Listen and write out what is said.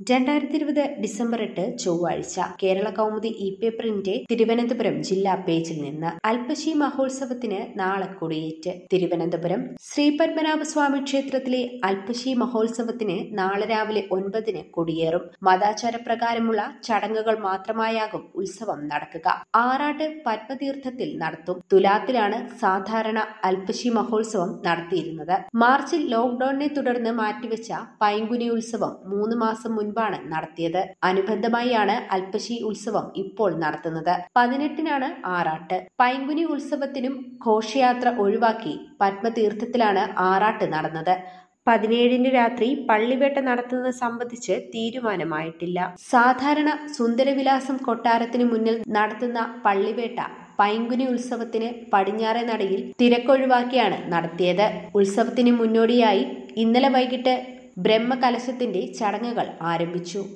രണ്ടായിരത്തി ഇരുപത് ഡിസംബർ എട്ട് ചൊവ്വാഴ്ച കേരള കൗമുദി ഇ പേപ്പറിന്റെ തിരുവനന്തപുരം ജില്ലാ പേജിൽ നിന്ന് അൽപ്പശി മഹോത്സവത്തിന് നാളെ കൊടിയേറ്റ് തിരുവനന്തപുരം ശ്രീ പത്മനാഭസ്വാമി ക്ഷേത്രത്തിലെ അൽപ്പശി മഹോത്സവത്തിന് നാളെ രാവിലെ ഒൻപതിന് കൊടിയേറും മതാചാരപ്രകാരമുള്ള ചടങ്ങുകൾ മാത്രമായാകും ഉത്സവം നടക്കുക ആറാട്ട് പത്മതീർത്ഥത്തിൽ നടത്തും തുലാത്തിലാണ് സാധാരണ അൽപ്പശി മഹോത്സവം നടത്തിയിരുന്നത് മാർച്ചിൽ ലോക്ഡൌണിനെ തുടർന്ന് മാറ്റിവെച്ച പൈങ്കുനി ഉത്സവം മൂന്ന് മാസം മുൻപാണ് നടത്തിയത് അനുബന്ധമായാണ് അൽപ്പശി ഉത്സവം ഇപ്പോൾ നടത്തുന്നത് പതിനെട്ടിനാണ് ആറാട്ട് പൈങ്കുനി ഉത്സവത്തിനും ഘോഷയാത്ര ഒഴിവാക്കി പത്മതീർത്ഥത്തിലാണ് ആറാട്ട് നടന്നത് പതിനേഴിന് രാത്രി പള്ളിവേട്ട നടത്തുന്നത് സംബന്ധിച്ച് തീരുമാനമായിട്ടില്ല സാധാരണ സുന്ദരവിലാസം കൊട്ടാരത്തിന് മുന്നിൽ നടത്തുന്ന പള്ളിവേട്ട പൈങ്കുനി ഉത്സവത്തിന് പടിഞ്ഞാറേ നടയിൽ തിരക്കൊഴിവാക്കിയാണ് നടത്തിയത് ഉത്സവത്തിന് മുന്നോടിയായി ഇന്നലെ വൈകിട്ട് ബ്രഹ്മകലശത്തിന്റെ ചടങ്ങുകൾ ആരംഭിച്ചു